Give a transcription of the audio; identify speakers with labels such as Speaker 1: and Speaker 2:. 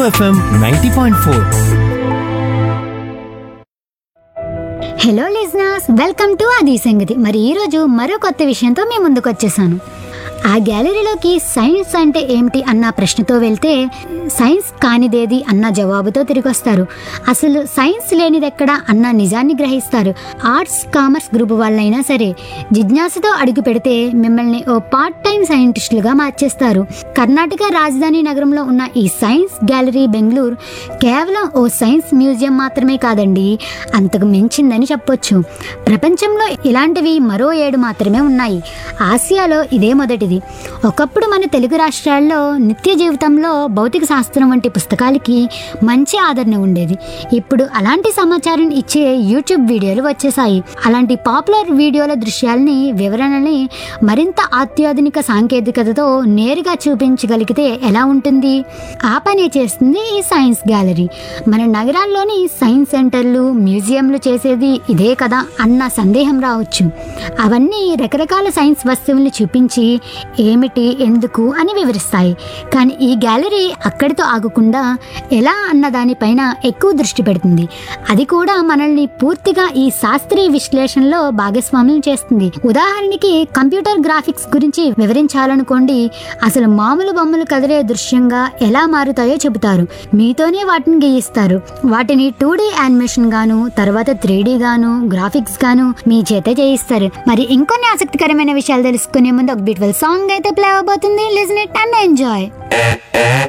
Speaker 1: FM ninety point four
Speaker 2: hello listeners welcome to అది సంగతి మరి ఈరోజు మరో కొత్త విషయంతో మీ ముందుకు వచ్చేసాను ఆ గ్యాలరీలోకి సైన్స్ అంటే ఏమిటి అన్న ప్రశ్నతో వెళ్తే సైన్స్ కానిదేది అన్న జవాబుతో తిరిగి వస్తారు అసలు సైన్స్ లేనిదెక్కడ అన్న నిజాన్ని గ్రహిస్తారు ఆర్ట్స్ కామర్స్ గ్రూప్ వాళ్ళైనా సరే జిజ్ఞాసతో అడుగు పెడితే మిమ్మల్ని ఓ పార్ట్ టైం సైంటిస్టులుగా మార్చేస్తారు కర్ణాటక రాజధాని నగరంలో ఉన్న ఈ సైన్స్ గ్యాలరీ బెంగళూరు కేవలం ఓ సైన్స్ మ్యూజియం మాత్రమే కాదండి అంతకు మించిందని చెప్పొచ్చు ప్రపంచంలో ఇలాంటివి మరో ఏడు మాత్రమే ఉన్నాయి ఆసియాలో ఇదే మొదటిది ఒకప్పుడు మన తెలుగు రాష్ట్రాల్లో నిత్య జీవితంలో భౌతిక శాస్త్రం వంటి పుస్తకాలకి మంచి ఆదరణ ఉండేది ఇప్పుడు అలాంటి సమాచారం ఇచ్చే యూట్యూబ్ వీడియోలు వచ్చేసాయి అలాంటి పాపులర్ వీడియోల దృశ్యాలని వివరణని మరింత అత్యాధునిక సాంకేతికతతో నేరుగా చూపించగలిగితే ఎలా ఉంటుంది ఆ పనే చేస్తుంది ఈ సైన్స్ గ్యాలరీ మన నగరాల్లోని సైన్స్ సెంటర్లు మ్యూజియంలు చేసేది ఇదే కదా అన్న సందేహం రావచ్చు అవన్నీ రకరకాల సైన్స్ వస్తువుల్ని చూపించి ఏమిటి ఎందుకు అని వివరిస్తాయి కానీ ఈ గ్యాలరీ అక్కడితో ఆగకుండా ఎలా అన్న దానిపైన ఎక్కువ దృష్టి పెడుతుంది అది కూడా మనల్ని పూర్తిగా ఈ శాస్త్రీయ విశ్లేషణలో భాగస్వామ్యం చేస్తుంది ఉదాహరణకి కంప్యూటర్ గ్రాఫిక్స్ గురించి వివరించాలనుకోండి అసలు మామూలు బొమ్మలు కదిలే దృశ్యంగా ఎలా మారుతాయో చెబుతారు మీతోనే వాటిని గీయిస్తారు వాటిని టూ డి యానిమేషన్ గాను తర్వాత త్రీ గాను గ్రాఫిక్స్ గాను మీ చేత చేయిస్తారు మరి ఇంకొన్ని ఆసక్తికరమైన విషయాలు తెలుసుకునే ముందు ఒక బ్యూటిఫుల్ సాంగ్ అయితే ప్లే అవబోతుంది లిజన్ ఇట్ అండ్ ఎంజాయ్